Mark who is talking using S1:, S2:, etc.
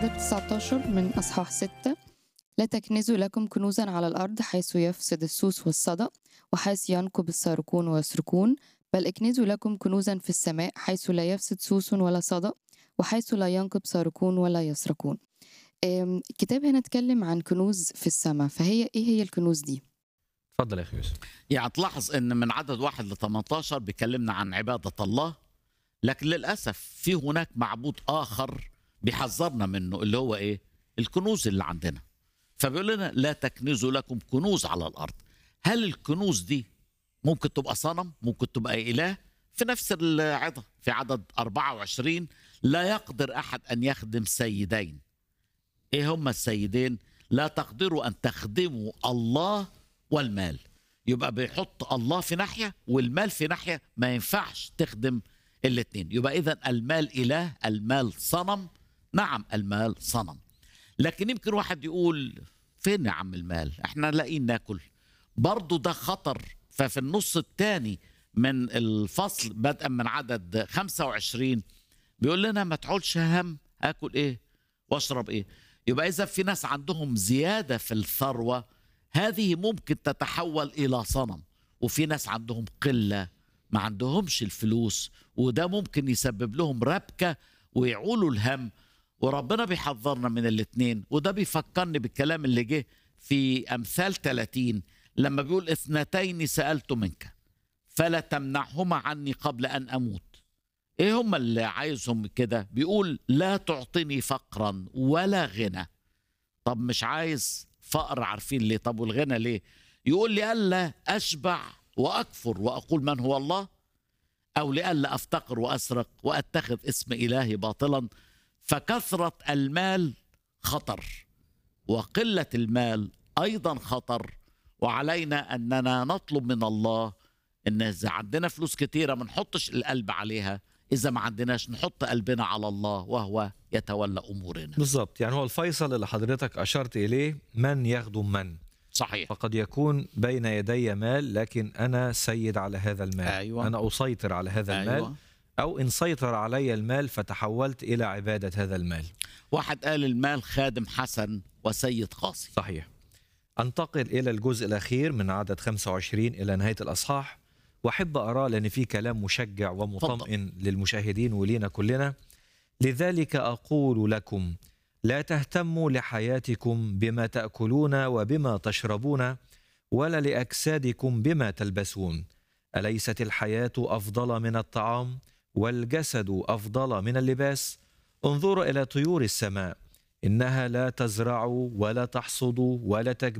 S1: عدد 19 من أصحاح 6 لا تكنزوا لكم كنوزا على الأرض حيث يفسد السوس والصدأ وحيث ينكب السارقون ويسرقون بل اكنزوا لكم كنوزا في السماء حيث لا يفسد سوس ولا صدأ وحيث لا ينكب سارقون ولا يسرقون آم، الكتاب هنا اتكلم عن كنوز في السماء فهي ايه هي الكنوز دي
S2: اتفضل يا اخي يوسف
S3: يعني تلاحظ ان من عدد واحد ل 18 بيكلمنا عن عباده الله لكن للاسف في هناك معبود اخر بيحذرنا منه اللي هو ايه؟ الكنوز اللي عندنا. فبيقول لنا لا تكنزوا لكم كنوز على الارض. هل الكنوز دي ممكن تبقى صنم؟ ممكن تبقى اله؟ في نفس العظه في عدد 24 لا يقدر احد ان يخدم سيدين. ايه هما السيدين؟ لا تقدروا ان تخدموا الله والمال. يبقى بيحط الله في ناحيه والمال في ناحيه ما ينفعش تخدم الاثنين يبقى اذا المال اله المال صنم نعم المال صنم لكن يمكن واحد يقول فين يا عم المال احنا لاقيين ناكل برضو ده خطر ففي النص الثاني من الفصل بدءا من عدد 25 بيقول لنا ما تعولش هم اكل ايه واشرب ايه يبقى اذا في ناس عندهم زياده في الثروه هذه ممكن تتحول الى صنم وفي ناس عندهم قله ما عندهمش الفلوس وده ممكن يسبب لهم ربكه ويعولوا الهم وربنا بيحذرنا من الاثنين وده بيفكرني بالكلام اللي جه في امثال 30 لما بيقول اثنتين سالت منك فلا تمنعهما عني قبل ان اموت ايه هم اللي عايزهم كده بيقول لا تعطني فقرا ولا غنى طب مش عايز فقر عارفين ليه طب والغنى ليه يقول لي الا اشبع واكفر واقول من هو الله او لئلا افتقر واسرق واتخذ اسم الهي باطلا فكثره المال خطر وقله المال ايضا خطر وعلينا اننا نطلب من الله ان اذا عندنا فلوس كتيره ما نحطش القلب عليها اذا ما عندناش نحط قلبنا على الله وهو يتولى امورنا
S2: بالظبط يعني هو الفيصل اللي حضرتك اشرت اليه من يخدم من
S3: صحيح
S2: فقد يكون بين يدي مال لكن انا سيد على هذا المال
S3: أيوة.
S2: انا اسيطر على هذا المال
S3: أيوة.
S2: او ان سيطر علي المال فتحولت الى عباده هذا المال
S3: واحد قال المال خادم حسن وسيد قاسي
S2: صحيح انتقل الى الجزء الاخير من عدد 25 الى نهايه الاصحاح واحب اراه لان في كلام مشجع ومطمئن للمشاهدين ولينا كلنا لذلك اقول لكم لا تهتموا لحياتكم بما تاكلون وبما تشربون ولا لاجسادكم بما تلبسون اليست الحياه افضل من الطعام والجسد افضل من اللباس انظروا الى طيور السماء انها لا تزرع ولا تحصد ولا تجمع